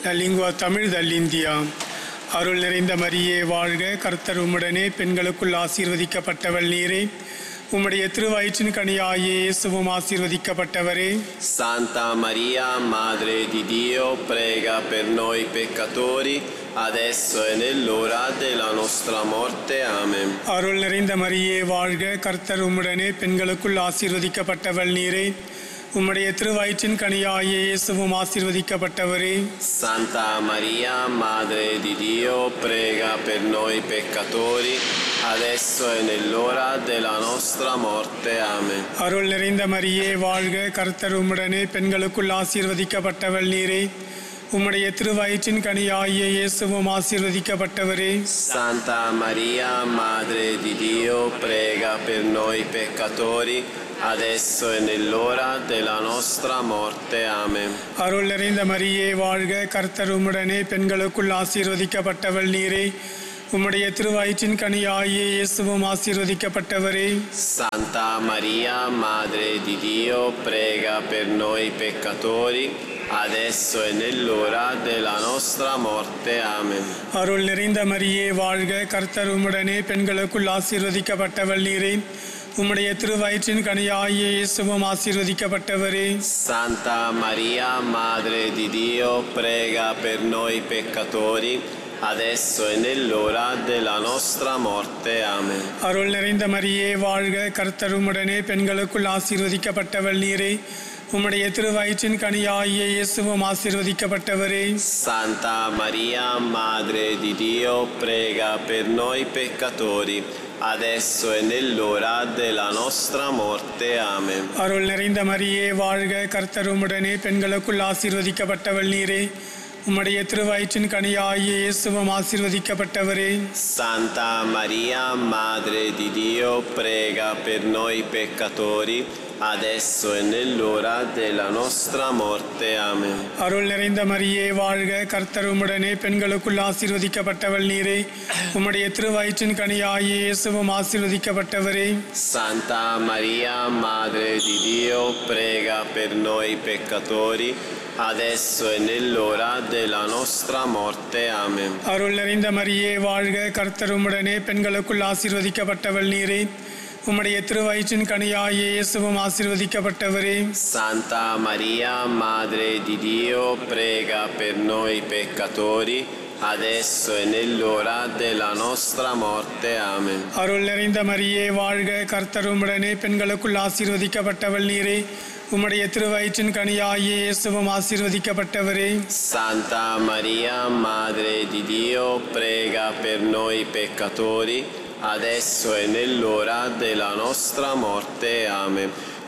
La lingua Tamil தல்லிந்தியா அருள் நிறைந்த மரியே வாழ்க கர்த்தர் உம்முடனே பெண்களுக்குள் ஆசீர்வதிக்கப்பட்டவள் நீரே உம்முடைய திருவயிற்றின் கனியாயே இயேசுவும் ஆசீர்வதிக்கப்பட்டவரே Santa Maria, Madre di Dio, prega per noi peccatori, adesso e nell'ora della nostra morte. Amen. அருள் நிறைந்த மரியே வாழ்க கர்த்தர் உம்முடனே பெண்களுக்குள் ஆசீர்வதிக்கப்பட்டவள் நீரே உம்முடைய திருவயிற்றின் கனியாயே இயேசுவும் ஆசீர்வதிக்கப்பட்டவரே Santa Maria, Madre di Dio, prega per noi peccatori, adesso e nell'ora della nostra morte. Amen. அருள் நிறைந்த மரியே வாழ்க கர்த்தர் உம்முடனே பெண்களுக்குள் ஆசீர்வதிக்கப்பட்டவள் நீரே உம்முடைய திருவயிற்றின் கனியாகிய இயேசுவும் ஆசீர்வதிக்கப்பட்டவரே Santa Maria, Madre di Dio, prega per noi peccatori, adesso e nell'ora della nostra morte. Amen. அருள் நிறைந்த மரியே வாழ்க கர்த்தர் உம்முடனே பெண்களுக்குள் ஆசீர்வதிக்கப்பட்டவள் நீரே உம்முடைய திருவயிற்றின் கனியாகிய இயேசுவும் ஆசீர்வதிக்கப்பட்டவரே Santa Maria, Madre di Dio, prega per noi peccatori, adesso e nell'ora della nostra morte. Amen. அருள் நிறைந்த மரியே வாழ்க கர்த்தர் உம்முடனே பெண்களுக்குள் ஆசீர்வதிக்கப்பட்டவள் நீரே உம்முடைய திருவயிற்றின் கனியாகிய இயேசுவும் ஆசீர்வதிக்கப்பட்டவரே Santa Maria, Madre di Dio, prega per noi peccatori, adesso e nell'ora della nostra morte. Amen. அருள் நிறைந்த மரியே வாழ்க கர்த்தர் உம்முடனே பெண்களுக்குள் ஆசீர்வதிக்கப்பட்டவள் நீரே உம்முடைய திருவயிற்றின் கனியாகிய இயேசுவும் ஆசீர்வதிக்கப்பட்டவரே Santa Maria, Madre di Dio, prega per noi peccatori, adesso e nell'ora della nostra morte. Amen. அருள் நிறைந்த மரியே வாழ்க கர்த்தர் உம்முடனே பெண்களுக்குள் ஆசீர்வதிக்கப்பட்டவள் நீரே உம்முடைய திருவயிற்றின் கனியாகிய இயேசுவும் ஆசீர்வதிக்கப்பட்டவரே Santa Maria, Madre di Dio, prega per noi peccatori, adesso e nell'ora della nostra morte. Amen. அருள் நிறைந்த மரியே வாழ்க கர்த்தர் உம்முடனே பெண்களுக்குள் ஆசீர்வதிக்கப்பட்டவள் நீரே உம்முடைய திருவயிற்றின் கனியாகிய இயேசுவும் ஆசீர்வதிக்கப்பட்டவரே Santa Maria, Madre di Dio, prega per noi peccatori, adesso e nell'ora della nostra morte. Amen. அருள் நிறைந்த மரியே வாழ்க கர்த்தர் உம்முடனே பெண்களுக்குள் ஆசீர்வதிக்கப்பட்டவள் நீரே உம்முடைய திருவயிற்றின் கனியாகிய இயேசுவும் ஆசீர்வதிக்கப்பட்டவரே Santa Maria, Madre di Dio, prega per noi peccatori, adesso e nell'ora della nostra morte. Amen. அருள் நிறைந்த மரியே வாழ்க கர்த்தர் உம்முடனே பெண்களுக்குள் ஆசீர்வதிக்கப்பட்டவள் நீரே உம்முடைய திருவயிற்றின் கனியாகிய இயேசுவும் ஆசீர்வதிக்கப்பட்டவரே Santa Maria, Madre di Dio, prega per noi peccatori, adesso e nell'ora della nostra morte. Amen.